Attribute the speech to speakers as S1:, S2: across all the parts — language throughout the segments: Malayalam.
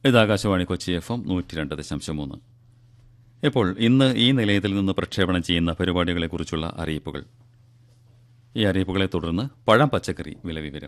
S1: ഇത് ആകാശവാണി കൊച്ചി എഫ് എം നൂറ്റി രണ്ട് ദശാംശം മൂന്ന് ഇപ്പോൾ ഇന്ന് ഈ നിലയത്തിൽ നിന്ന് പ്രക്ഷേപണം ചെയ്യുന്ന പരിപാടികളെക്കുറിച്ചുള്ള അറിയിപ്പുകൾ ഈ അറിയിപ്പുകളെ തുടർന്ന് പഴം പച്ചക്കറി വില വിവരം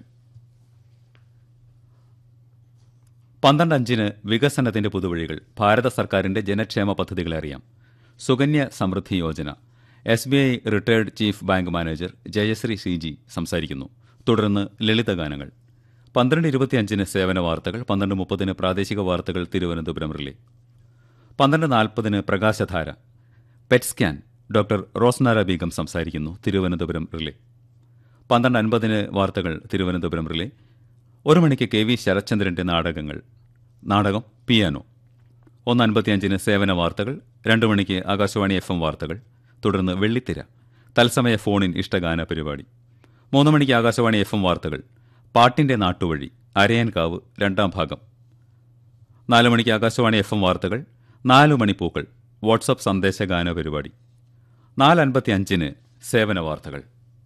S1: പന്ത്രണ്ട് അഞ്ചിന് വികസനത്തിന്റെ പുതുവഴികൾ ഭാരത സർക്കാരിന്റെ ജനക്ഷേമ പദ്ധതികളെ അറിയാം Sukanya Samriddhi Yojana S B I retired chief bank manager Jayasree C G സംസാരിക്കുന്നു തുടർന്ന് ലളിതഗാനങ്ങൾ പന്ത്രണ്ട് ഇരുപത്തിയഞ്ചിന് സേവന വാർത്തകൾ പന്ത്രണ്ട് മുപ്പതിന് പ്രാദേശിക വാർത്തകൾ തിരുവനന്തപുരം റിലേ പന്ത്രണ്ട് നാൽപ്പതിന് Prakashadhara PET scan doctor Rosnara Begum സംസാരിക്കുന്നു തിരുവനന്തപുരം റിലേ പന്ത്രണ്ട് അൻപതിന് വാർത്തകൾ തിരുവനന്തപുരം റിലേ ഒരു മണിക്ക് കെ വി ശരത്ചന്ദ്രന്റെ നാടകങ്ങൾ നാടകം പിയാനോ ഒന്ന് അൻപത്തിയഞ്ചിന് സേവന വാർത്തകൾ രണ്ട് മണിക്ക് ആകാശവാണി എഫ് എം വാർത്തകൾ തുടർന്ന് വെള്ളിത്തിര തത്സമയ ഫോണിൻ ഇഷ്ടഗാന പരിപാടി മൂന്ന് മണിക്ക് ആകാശവാണി എഫ് എം വാർത്തകൾ പാട്ടിന്റെ നാട്ടുവഴി അരയൻകാവ് രണ്ടാം ഭാഗം നാല് മണിക്ക് ആകാശവാണി എഫ് എം വാർത്തകൾ നാല് മണിപ്പൂക്കൾ വാട്സപ്പ് സന്ദേശഗാന പരിപാടി നാല് അൻപത്തി അഞ്ചിന് സേവന വാർത്തകൾ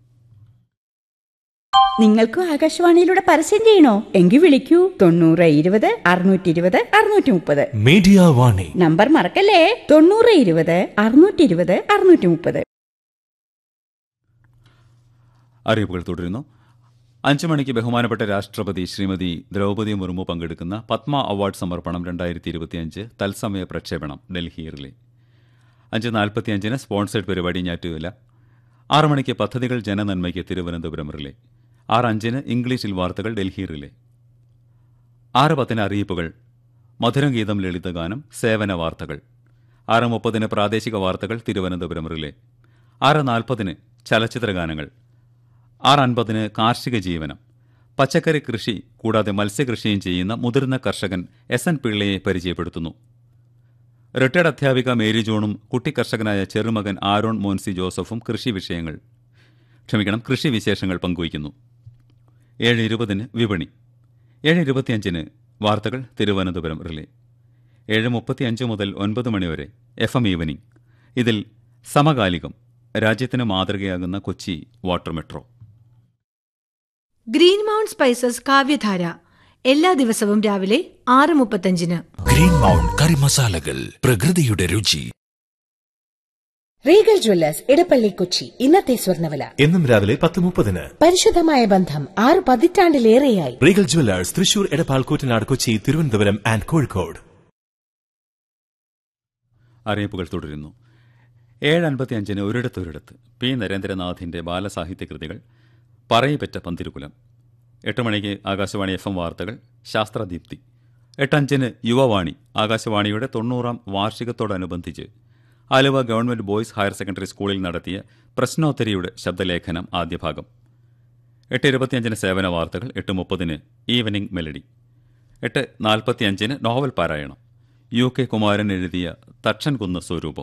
S2: നിങ്ങൾക്കും ആകാശവാണിയിലൂടെ പരസ്യം ചെയ്യണോ എങ്കിൽ വിളിക്കൂ തൊണ്ണൂറ് ഇരുപത് അറുന്നൂറ്റി ഇരുപത് അറുന്നൂറ്റി മുപ്പത്
S3: മീഡിയ വാണി
S2: നമ്പർ മറക്കല്ലേ തൊണ്ണൂറ് ഇരുപത് അറുന്നൂറ്റി ഇരുപത് അറുന്നൂറ്റി മുപ്പത്
S1: അറിയിപ്പുകൾ തുടരുന്നു അഞ്ചു മണിക്ക് ബഹുമാനപ്പെട്ട രാഷ്ട്രപതി ശ്രീമതി ദ്രൗപദി മുർമു പങ്കെടുക്കുന്ന പത്മ അവാർഡ് സമർപ്പണം രണ്ടായിരത്തി ഇരുപത്തിയഞ്ച് തത്സമയ പ്രക്ഷേപണം ഡൽഹിയിലെ അഞ്ച് നാൽപ്പത്തിയഞ്ചിന് സ്പോൺസേഡ് പരിപാടി ഞാറ്റുവില ആറ് മണിക്ക് പദ്ധതികൾ ജനനന്മയ്ക്ക് തിരുവനന്തപുരം റിലേ ആറ് അഞ്ചിന് ഇംഗ്ലീഷിൽ വാർത്തകൾ ഡൽഹി റിലേ ആറ് പത്തിന് അറിയിപ്പുകൾ മധുരം ഗീതം ലളിതഗാനം സേവന വാർത്തകൾ ആറ് മുപ്പതിന് പ്രാദേശിക വാർത്തകൾ തിരുവനന്തപുരം റിലേ ആറ് നാൽപ്പതിന് ചലച്ചിത്ര ഗാനങ്ങൾ ആറ് അൻപതിന് കാർഷിക ജീവനം പച്ചക്കറി കൃഷി കൂടാതെ മത്സ്യകൃഷിയും ചെയ്യുന്ന മുതിർന്ന കർഷകൻ എസ് എൻ പിള്ളയെ പരിചയപ്പെടുത്തുന്നു റിട്ടയർഡ് അധ്യാപിക മേരി ജോണും കുട്ടി കർഷകനായ ചെറുമകൻ ആരോൺ മോൻസി ജോസഫും കൃഷി വിഷയങ്ങൾ ക്ഷമിക്കണം കൃഷി വിശേഷങ്ങൾ പങ്കുവയ്ക്കുന്നു ഏഴ് ഇരുപതിന് വിപണി ഏഴ് ഇരുപത്തിയഞ്ചിന് വാർത്തകൾ തിരുവനന്തപുരം റിലേ ഏഴ് മുപ്പത്തിയഞ്ച് മുതൽ ഒൻപത് മണിവരെ എഫ് എം ഈവനിംഗ് ഇതിൽ സമകാലികം രാജ്യത്തിന് മാതൃകയാകുന്ന Kochi water metro
S4: Green Mount Spices കാവ്യധാര എല്ലാ ദിവസവും രാവിലെ ആറ് മുപ്പത്തഞ്ചിന്
S3: ഗ്രീൻ മൗണ്ട് കറി മസാലകൾ പ്രകൃതിയുടെ രുചി
S5: റീഗൽ ജ്വല്ലേഴ്സ് ഇടപ്പള്ളി കൊച്ചി ഇന്നത്തെ സ്വർണ്ണവില
S6: എന്നും രാവിലെ പത്ത് മുപ്പതിന്
S5: പരിശുദ്ധമായ ബന്ധം ആറ് പതിറ്റാണ്ടിലേറെയായി
S6: Regal Jewellers Thrissur Edappal Koottanad Kochi Thiruvananthapuram and Kozhikode
S1: അറിയിപ്പുകൾ തുടരുന്നു ഏഴ് അൻപത്തിയഞ്ചിന് ഒരിടത്തൊരിടത്ത് പി നരേന്ദ്രനാഥിന്റെ ബാലസാഹിത്യ കൃതികൾ പറയിപ്പറ്റ പന്തിരുകുലം എട്ട് മണിക്ക് ആകാശവാണി എഫ് എം വാർത്തകൾ ശാസ്ത്രദീപ്തി എട്ടഞ്ചിന് യുവവാണി ആകാശവാണിയുടെ തൊണ്ണൂറാം വാർഷികത്തോടനുബന്ധിച്ച് Aluva government boys higher secondary സ്കൂളിൽ നടത്തിയ പ്രശ്നോത്തരിയുടെ ശബ്ദലേഖനം ആദ്യ ഭാഗം എട്ട് ഇരുപത്തിയഞ്ചിന് സേവന വാർത്തകൾ എട്ട് മുപ്പതിന് ഈവനിംഗ് മെലഡി എട്ട് നാൽപ്പത്തിയഞ്ചിന് നോവൽ പാരായണം യു കെ കുമാരൻ എഴുതിയ തക്ഷൻകുന്ന് സ്വരൂപം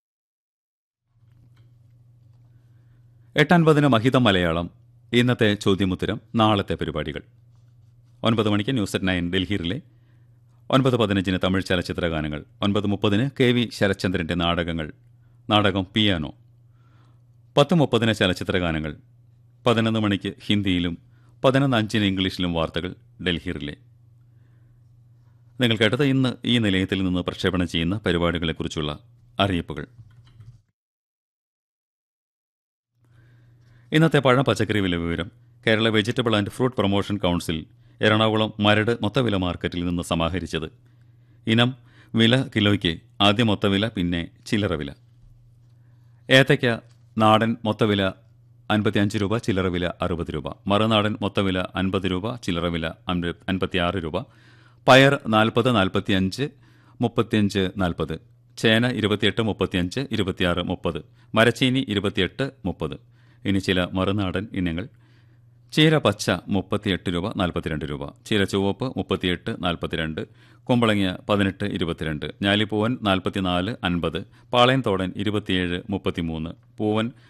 S1: എട്ടൻപതിന് മഹിതം മലയാളം ഇന്നത്തെ ചോദ്യമുത്തരം നാളത്തെ പരിപാടികൾ ഒൻപത് മണിക്ക് ന്യൂസ് അറ്റ് നയൻ ഡൽഹിയിലെ ഒൻപത് പതിനഞ്ചിന് തമിഴ് ചലച്ചിത്ര ഗാനങ്ങൾ ഒൻപത് മുപ്പതിന് കെ വി ശരത്ചന്ദ്രന്റെ നാടകങ്ങൾ നാടകം പിയാനോ പത്ത് മുപ്പതിന് ചലച്ചിത്ര ഗാനങ്ങൾ പതിനൊന്ന് മണിക്ക് ഹിന്ദിയിലും പതിനൊന്ന് അഞ്ചിന് ഇംഗ്ലീഷിലും വാർത്തകൾ ഡൽഹിയിലെ നിങ്ങൾ കേട്ടത് ഇന്ന് ഈ നിലയത്തിൽ നിന്ന് പ്രക്ഷേപണം ചെയ്യുന്ന പരിപാടികളെക്കുറിച്ചുള്ള അറിയിപ്പുകൾ ഇന്നത്തെ പഴം പച്ചക്കറി വില വിവരം Kerala vegetable and fruit promotion council Ernakulam Maradu മൊത്തവില മാർക്കറ്റിൽ നിന്ന് സമാഹരിച്ചത് ഇനം വില കിലോയ്ക്ക് ആദ്യ മൊത്തവില പിന്നെ ചില്ലറ വില ഏത്തയ്ക്ക നാടൻ മൊത്തവില അൻപത്തിയഞ്ച് രൂപ ചില്ലറ വില അറുപത് രൂപ മറുനാടൻ മൊത്തവില അൻപത് രൂപ ചില്ലറ വില അൻപത്തിയാറ് രൂപ പയർ നാൽപ്പത് നാൽപ്പത്തിയഞ്ച് മുപ്പത്തിയഞ്ച് നാൽപ്പത് ചേന ഇരുപത്തിയെട്ട് മുപ്പത്തിയഞ്ച് ഇരുപത്തിയാറ് മുപ്പത് മരച്ചീനി ഇരുപത്തിയെട്ട് മുപ്പത് ഇനി ചില മറുനാടൻ ഇനങ്ങൾ ചീര പച്ച മുപ്പത്തിയെട്ട് രൂപ നാൽപ്പത്തിരണ്ട് രൂപ ചീര ചുവപ്പ് മുപ്പത്തിയെട്ട് നാൽപ്പത്തിരണ്ട് കുമ്പളങ്ങിയ പതിനെട്ട് ഇരുപത്തിരണ്ട് ഞാലിപ്പൂവൻ നാൽപ്പത്തിനാല് അൻപത് പാളയംതോടൻ ഇരുപത്തിയേഴ് മുപ്പത്തിമൂന്ന് പൂവൻ